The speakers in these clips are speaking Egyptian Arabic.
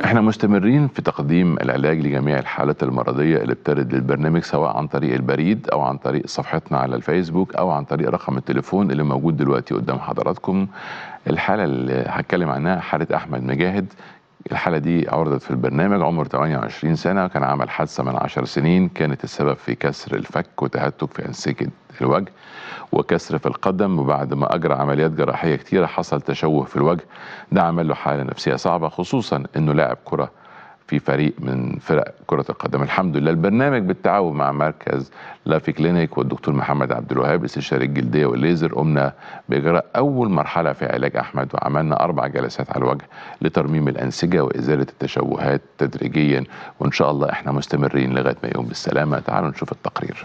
احنا مستمرين في تقديم العلاج لجميع الحالات المرضية اللي بترد للبرنامج سواء عن طريق البريد او عن طريق صفحتنا على الفيسبوك او عن طريق رقم التليفون اللي موجود دلوقتي قدام حضراتكم الحالة اللي هتكلم عنها حالة احمد مجاهد الحالة دي عرضت في البرنامج عمره 28 سنة كان عمل حادثة من 10 سنين كانت السبب في كسر الفك وتهتك في أنسجة الوجه وكسر في القدم وبعد ما أجرى عمليات جراحية كتيرة حصل تشوه في الوجه ده عمل له حالة نفسية صعبة خصوصا إنه لاعب كرة في فريق من فرق كرة القدم الحمد لله البرنامج بالتعاون مع مركز لافي كلينيك والدكتور محمد عبد الوهاب استشاري الجلدية والليزر قمنا بإجراء أول مرحلة في علاج أحمد وعملنا أربع جلسات على الوجه لترميم الأنسجة وإزالة التشوهات تدريجيا وإن شاء الله إحنا مستمرين لغاية ما يقوم بالسلامة تعالوا نشوف التقرير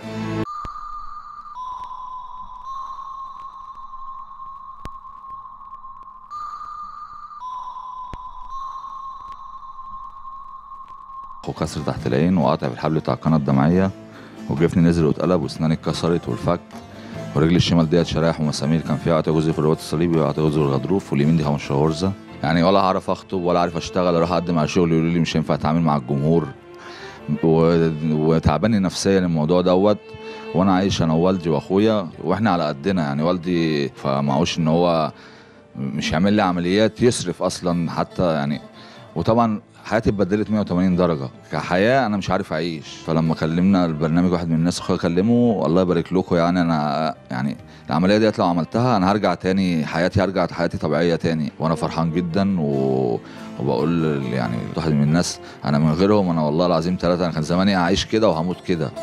وكسر تحت العين وقطع في الحبل بتاع القناه الدمعيه وجفني نزل واتقلب واسناني اتكسرت والفك ورجلي الشمال ديت شرايح ومسامير كان فيها قطع جزء في الرباط الصليبي وقطع جزء في الغضروف واليمين دي 15 غرزه يعني ولا هعرف اخطب ولا عارف اشتغل اروح اقدم على شغل يقولوا لي مش هينفع اتعامل مع الجمهور و- وتعباني نفسيا الموضوع دوت وانا عايش انا ووالدي واخويا واحنا على قدنا يعني والدي فمعهوش ان هو مش يعمل لي عمليات يصرف اصلا حتى يعني وطبعا حياتي اتبدلت 180 درجه كحياه انا مش عارف اعيش فلما كلمنا البرنامج واحد من الناس اخويا كلمه الله يبارك لكم يعني انا يعني العمليه ديت لو عملتها انا هرجع تاني حياتي هرجع حياتي طبيعيه تاني وانا فرحان جدا و... وبقول يعني واحد من الناس انا من غيرهم انا والله العظيم ثلاثه انا كان زماني هعيش كده وهموت كده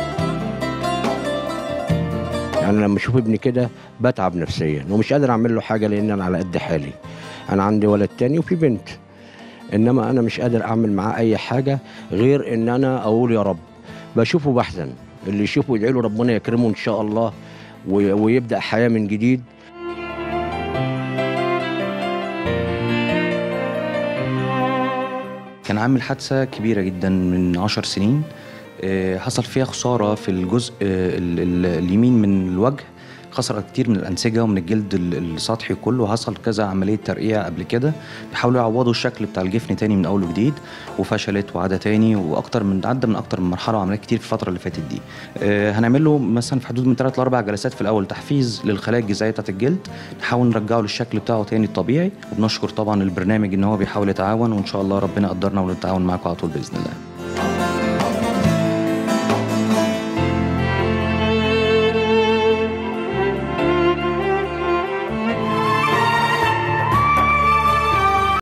يعني لما اشوف ابني كده بتعب نفسيا ومش قادر اعمل له حاجه لان انا على قد حالي انا عندي ولد تاني وفي بنت انما انا مش قادر اعمل معاه اي حاجه غير ان انا اقول يا رب بشوفه بحزن اللي يشوفه يدعي له ربنا يكرمه ان شاء الله وي- ويبدا حياه من جديد كان عامل حادثة كبيرة جدا من عشر سنين آه، حصل فيها خسارة في الجزء آه، ال- ال- اليمين من الوجه خسر كتير من الأنسجة ومن الجلد ال- السطحي كله وحصل كذا عملية ترقيع قبل كده بيحاولوا يعوضوا الشكل بتاع الجفن تاني من أول وجديد وفشلت وعادة تاني وأكتر من عدى من أكتر من مرحلة وعمليات كتير في الفترة اللي فاتت دي آه، هنعمل له مثلا في حدود من ثلاث لأربع جلسات في الأول تحفيز للخلايا الجذعية بتاعت الجلد نحاول نرجعه للشكل بتاعه تاني الطبيعي وبنشكر طبعا البرنامج إن هو بيحاول يتعاون وإن شاء الله ربنا قدرنا ونتعاون معاكم على طول بإذن الله